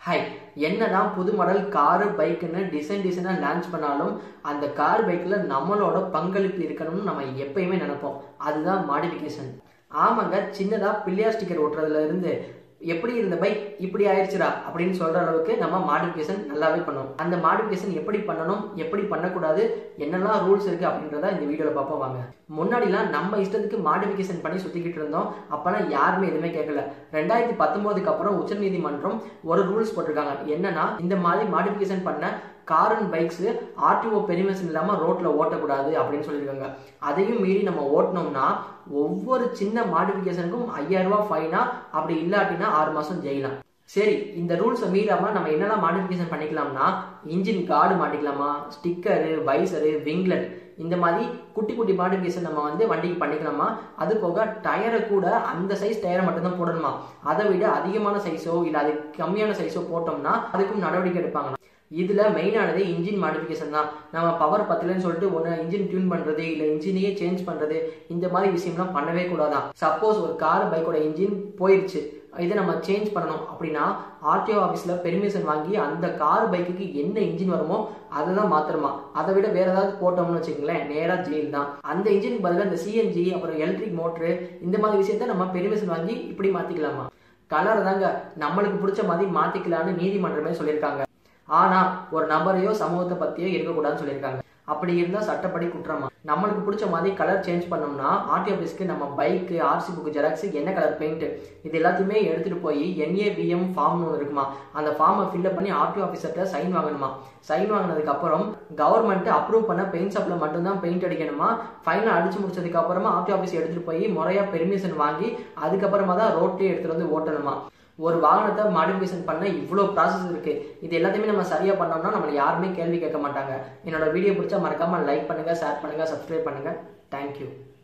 hi என்னதான் புது model car பைக்குன்னு டிசைன் டிசைனாக லான்ச் பண்ணாலும் அந்த கார் பைக்கில் நம்மளோட பங்களிப்பு இருக்கணும்னு நம்ம எப்பயுமே நினைப்போம் அதுதான் மாடிஃபிகேஷன் ஆமாங்க சின்னதாக பிள்ளையார் ஸ்டிக்கர் ஒட்டுறதுல இருந்து எப்படி இருந்த பைக் இப்படி ஆயிடுச்சுடா அப்படின்னு சொல்ற அளவுக்கு நம்ம மாடிஃபிகேஷன் நல்லாவே பண்ணுவோம் அந்த மாடிஃபிகேஷன் எப்படி பண்ணணும் எப்படி பண்ணக்கூடாது என்னெல்லாம் ரூல்ஸ் இருக்கு அப்படின்றத இந்த வீடியோல பார்ப்போம் வாங்க முன்னாடிலாம் நம்ம இஷ்டத்துக்கு மாடிஃபிகேஷன் பண்ணி சுத்திக்கிட்டு இருந்தோம் அப்பெல்லாம் யாருமே எதுவுமே கேட்கல ரெண்டாயிரத்தி பத்தொன்பதுக்கு அப்புறம் உச்சநீதிமன்றம் ஒரு ரூல்ஸ் போட்டிருக்காங்க என்னன்னா இந்த மாதிரி மாடிஃபிகேஷன் பண்ண car and bikes RTO permission இல்லாமல் ரோட்டில் ஓட்டக்கூடாது அப்படின்னு சொல்லியிருக்காங்க அதையும் மீறி நம்ம ஓட்டினோம்னா ஒவ்வொரு சின்ன மாடிஃபிகேஷனுக்கும் ஐயாயிரம் ரூபாய் ஃபைனா அப்படி இல்லாட்டினா ஆறு மாதம் ஜெயிலாம் சரி இந்த ரூல்ஸை மீறாம நம்ம என்னெல்லாம் மாடிஃபிகேஷன் பண்ணிக்கலாம்னா இன்ஜின் கார்டு மாட்டிக்கலாமா ஸ்டிக்கரு வைசரு விங்லெட் இந்த மாதிரி குட்டி குட்டி மாடிஃபிகேஷன் நம்ம வந்து வண்டிக்கு பண்ணிக்கலாமா அது போக டயரை கூட அந்த சைஸ் டயரை மட்டும்தான் போடணுமா அதை விட அதிகமான சைஸோ இல்லை அது கம்மியான சைஸோ போட்டோம்னா அதுக்கும் நடவடிக்கை எடுப்பாங்க இதுல மெயினானது இன்ஜின் மாடிஃபிகேஷன் தான் நம்ம பவர் பத்தலன்னு சொல்லிட்டு ஒன்று இன்ஜின் டியூன் பண்றது இல்லை இன்ஜினையே சேஞ்ச் பண்றது இந்த மாதிரி விஷயம்லாம் பண்ணவே கூடாதான் சப்போஸ் ஒரு கார் பைக்கோட இன்ஜின் போயிருச்சு இதை நம்ம சேஞ்ச் பண்ணணும் அப்படின்னா ஆர்டிஓ ஆஃபீஸில் பெர்மிஷன் வாங்கி அந்த கார் பைக்குக்கு என்ன இன்ஜின் வருமோ அதை தான் மாத்திரமா அதை விட வேற ஏதாவது போட்டோம்னு வச்சுக்கங்களேன் நேராக ஜெயில் தான் அந்த இன்ஜினுக்கு பதிலாக இந்த சிஎன்ஜி அப்புறம் எலக்ட்ரிக் மோட்ரு இந்த மாதிரி விஷயத்த நம்ம பெர்மிஷன் வாங்கி இப்படி மாற்றிக்கலாமா கலர் தாங்க நம்மளுக்கு பிடிச்ச மாதிரி மாற்றிக்கலான்னு நீதிமன்றமே சொல்லியிருக்காங்க ஆனா ஒரு நபரையோ சமூகத்தை பத்தியோ இருக்கக்கூடாதுன்னு சொல்லியிருக்காங்க அப்படி இருந்தா சட்டப்படி குற்றமா நம்மளுக்கு பிடிச்ச மாதிரி கலர் சேஞ்ச் பண்ணோம்னா ஆர்டி ஆஃபீஸ்க்கு நம்ம பைக்கு ஆர்சி புக் ஜெராக்ஸ் என்ன கலர் பெயிண்ட் இது எல்லாத்தையுமே எடுத்துட்டு போய் என்ஏபிஎம் ஃபார்ம்னு ஒன்று இருக்குமா அந்த ஃபார்மை ஃபில்அப் பண்ணி ஆர்டி ஆஃபீஸர்கிட்ட சைன் வாங்கணுமா சைன் வாங்கினதுக்கு அப்புறம் கவர்மெண்ட் அப்ரூவ் பண்ண பெயிண்ட் ஷாப்ல மட்டும்தான் பெயிண்ட் அடிக்கணுமா ஃபைனல் அடிச்சு முடிச்சதுக்கு அப்புறமா ஆர்டி ஆஃபீஸ் எடுத்துட்டு போய் முறையா பெர்மிஷன் வாங்கி அதுக்கப்புறமா தான் ரோட்லயே எடுத்துட்டு வந்து ஓட்டணுமா ஒரு வாகனத்தை மாடிஃபிகேஷன் பண்ண இவ்வளோ ப்ராசஸ் இருக்கு இது எல்லாத்தையுமே நம்ம சரியா பண்ணோம்னா நம்மளை யாருமே கேள்வி கேட்க மாட்டாங்க என்னோட வீடியோ பிடிச்சா மறக்காம லைக் பண்ணுங்க ஷேர் பண்ணுங்க சப்ஸ்கிரைப் பண்ணுங்க தேங்க்யூ